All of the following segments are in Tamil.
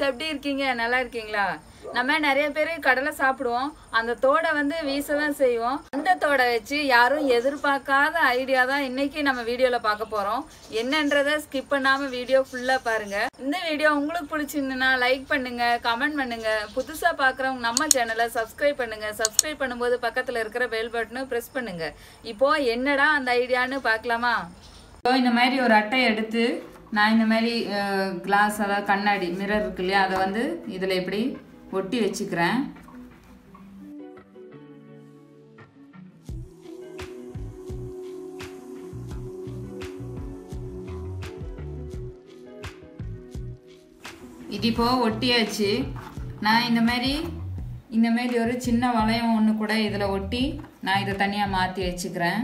எப்படி இருக்கீங்க நல்லா இருக்கீங்களா நம்ம நிறைய பேர் கடலை சாப்பிடுவோம் அந்த தோடை வந்து வீச தான் செய்வோம் அந்த தோடை வச்சு யாரும் எதிர்பார்க்காத ஐடியா தான் இன்னைக்கு நம்ம வீடியோல பார்க்க போறோம் என்னன்றதை ஸ்கிப் பண்ணாம வீடியோ ஃபுல்லா பாருங்க இந்த வீடியோ உங்களுக்கு பிடிச்சிருந்துன்னா லைக் பண்ணுங்க கமெண்ட் பண்ணுங்க புதுசா பார்க்குறவங்க நம்ம சேனலை சப்ஸ்கிரைப் பண்ணுங்க சப்ஸ்கிரைப் பண்ணும்போது பக்கத்துல இருக்கிற பெல் பட்டனும் ப்ரெஸ் பண்ணுங்க இப்போ என்னடா அந்த ஐடியான்னு பார்க்கலாமா இப்போ இந்த மாதிரி ஒரு அட்டை எடுத்து நான் இந்த மாதிரி கிளாஸ் அதாவது கண்ணாடி மிரர் இருக்கு இல்லையா அதை வந்து இதில் இப்படி ஒட்டி வச்சுக்கிறேன் இது இப்போ ஒட்டியாச்சு நான் இந்த மாதிரி இந்த மாதிரி ஒரு சின்ன வளையம் ஒன்று கூட இதில் ஒட்டி நான் இதை தனியாக மாற்றி வச்சுக்கிறேன்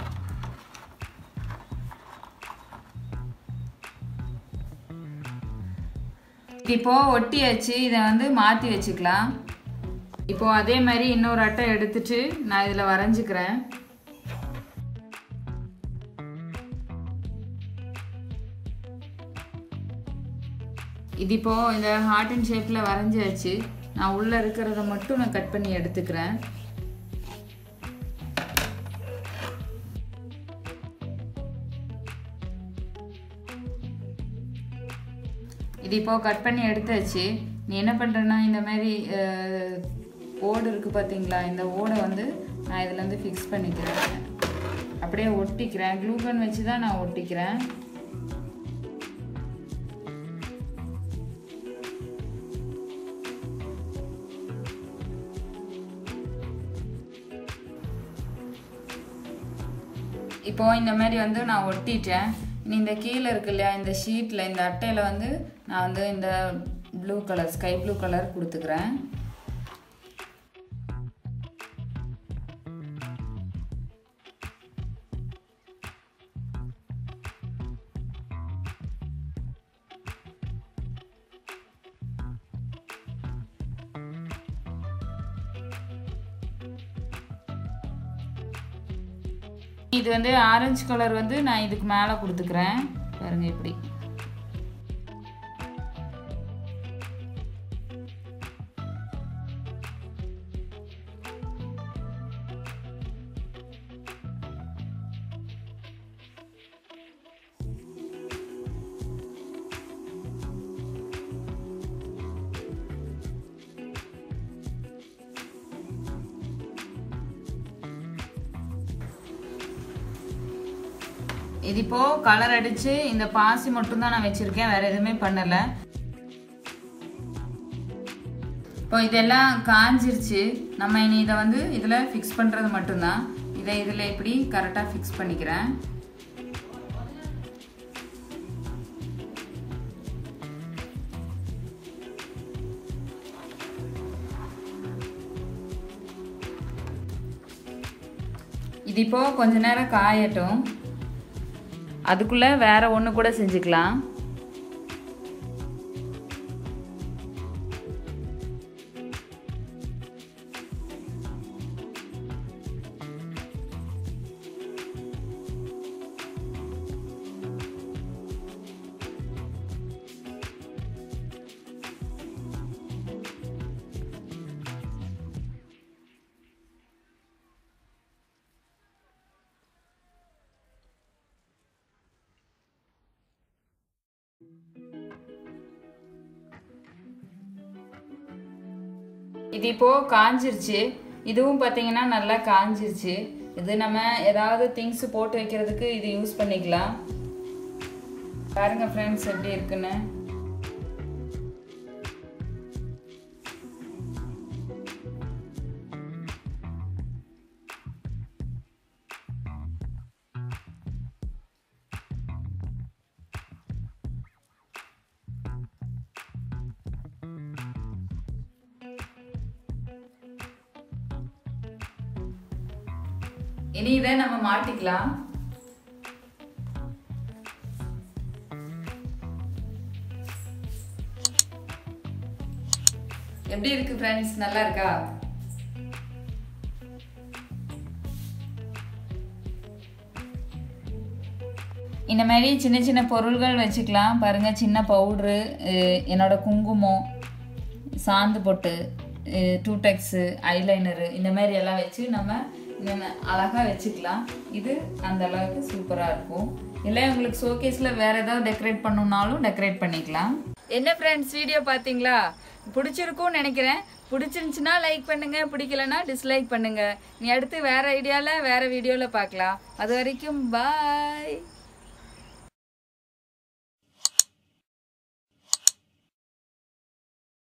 இப்போ ஒட்டியாச்சு இதை வந்து மாற்றி வச்சுக்கலாம் இப்போ அதே மாதிரி இன்னொரு அட்டை எடுத்துட்டு நான் இதில் வரைஞ்சிக்கிறேன் இது இப்போ இந்த ஹார்ட் அண்ட் ஷேப்பில் வரைஞ்சாச்சு நான் உள்ளே இருக்கிறத மட்டும் நான் கட் பண்ணி எடுத்துக்கிறேன் இது இப்போ கட் பண்ணி எடுத்தாச்சு நீ என்ன பண்ணுறேன்னா இந்த மாதிரி அஹ், ஓடு இருக்குது பார்த்தீங்களா இந்த ஓடை வந்து நான் இதில் வந்து ஃபிக்ஸ் பண்ணிக்கிறேன் அப்படியே ஒட்டிக்கிறேன் க்ளூகன் வச்சு தான் நான் ஒட்டிக்கிறேன் இப்போ இந்த மாதிரி வந்து நான் ஒட்டிட்டேன் இனி இந்த கீழே இருக்கு இல்லையா இந்த ஷீட்டில் இந்த அட்டையில் வந்து நான் வந்து இந்த blue colour sky blue colour கொடுத்துக்கிறேன் இது வந்து ஆரஞ்சு கலர் வந்து நான் இதுக்கு மேலே கொடுத்துக்கிறேன் பாருங்க இப்படி இது இப்போ கலர் அடிச்சு இந்த பாசி மட்டும் தான் நான் வச்சிருக்கேன் வேற எதுவுமே பண்ணல இப்போ இதெல்லாம் காஞ்சிருச்சு நம்ம இனி இதை வந்து இதில் ஃபிக்ஸ் பண்ணுறது மட்டும்தான் இதை இதில் இப்படி கரெக்டாக ஃபிக்ஸ் பண்ணிக்கிறேன் இது இப்போ கொஞ்ச நேரம் காயட்டும் அதுக்குள்ள வேற ஒன்று கூட செஞ்சுக்கலாம் இது இப்போ காஞ்சிருச்சு இதுவும் பார்த்தீங்கன்னா நல்லா காஞ்சிருச்சு இது நம்ம ஏதாவது திங்ஸ் போட்டு வைக்கிறதுக்கு இது யூஸ் பண்ணிக்கலாம் பாருங்க ஃப்ரெண்ட்ஸ் எப்படி இருக்குன்னு இனி இதை நம்ம மாட்டிக்கலாம் எப்படி இருக்கு ஃப்ரெண்ட்ஸ் நல்லா இருக்கா இந்த மாதிரி சின்ன சின்ன பொருள்கள் வச்சுக்கலாம் பாருங்க சின்ன பவுட்ரு என்னோட குங்குமம் சாந்து பொட்டு டூடெக்ஸு ஐலைனரு இந்த மாதிரி எல்லாம் வச்சு நம்ம நம்ம அழகாக வச்சுக்கலாம் இது அந்த அளவுக்கு சூப்பராக இருக்கும் இல்லை உங்களுக்கு ஷோகேஸில் வேற ஏதாவது டெக்கரேட் பண்ணணும்னாலும் டெக்கரேட் பண்ணிக்கலாம் என்ன ஃப்ரெண்ட்ஸ் வீடியோ பார்த்தீங்களா பிடிச்சிருக்கும்னு நினைக்கிறேன் பிடிச்சிருந்துச்சுன்னா லைக் பண்ணுங்க பிடிக்கலன்னா டிஸ்லைக் பண்ணுங்க நீ அடுத்து வேற ஐடியாவில் வேற வீடியோவில் பார்க்கலாம் அது வரைக்கும் பாய்